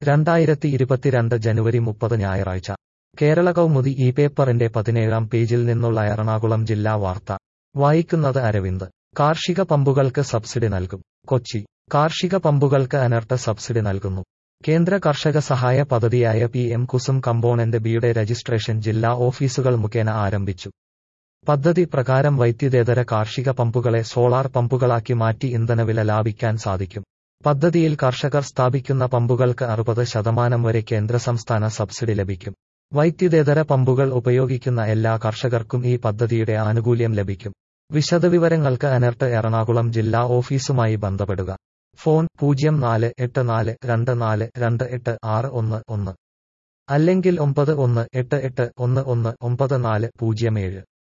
രണ്ടായിരത്തി ഇരുപത്തിരണ്ട് ജനുവരി മുപ്പത് ഞായറാഴ്ച കേരള കൗമുദി ഈ പേപ്പറിന്റെ പതിനേഴാം പേജിൽ നിന്നുള്ള എറണാകുളം ജില്ലാ വാർത്ത വായിക്കുന്നത് അരവിന്ദ് കാർഷിക പമ്പുകൾക്ക് സബ്സിഡി നൽകും കൊച്ചി കാർഷിക പമ്പുകൾക്ക് അനർട്ട സബ്സിഡി നൽകുന്നു കേന്ദ്ര കർഷക സഹായ പദ്ധതിയായ പി എം കുസും കമ്പോണന്റ് ബിയുടെ രജിസ്ട്രേഷൻ ജില്ലാ ഓഫീസുകൾ മുഖേന ആരംഭിച്ചു പദ്ധതി പ്രകാരം വൈദ്യുതേതര കാർഷിക പമ്പുകളെ സോളാർ പമ്പുകളാക്കി മാറ്റി ഇന്ധനവില ലാഭിക്കാൻ സാധിക്കും പദ്ധതിയിൽ കർഷകർ സ്ഥാപിക്കുന്ന പമ്പുകൾക്ക് അറുപത് ശതമാനം വരെ കേന്ദ്ര സംസ്ഥാന സബ്സിഡി ലഭിക്കും വൈദ്യുതേതര പമ്പുകൾ ഉപയോഗിക്കുന്ന എല്ലാ കർഷകർക്കും ഈ പദ്ധതിയുടെ ആനുകൂല്യം ലഭിക്കും വിശദവിവരങ്ങൾക്ക് അനർട്ട് എറണാകുളം ജില്ലാ ഓഫീസുമായി ബന്ധപ്പെടുക ഫോൺ പൂജ്യം നാല് എട്ട് നാല് രണ്ട് നാല് രണ്ട് എട്ട് ആറ് ഒന്ന് ഒന്ന് അല്ലെങ്കിൽ ഒമ്പത് ഒന്ന് എട്ട് എട്ട് ഒന്ന് ഒന്ന് ഒമ്പത് നാല് പൂജ്യം ഏഴ്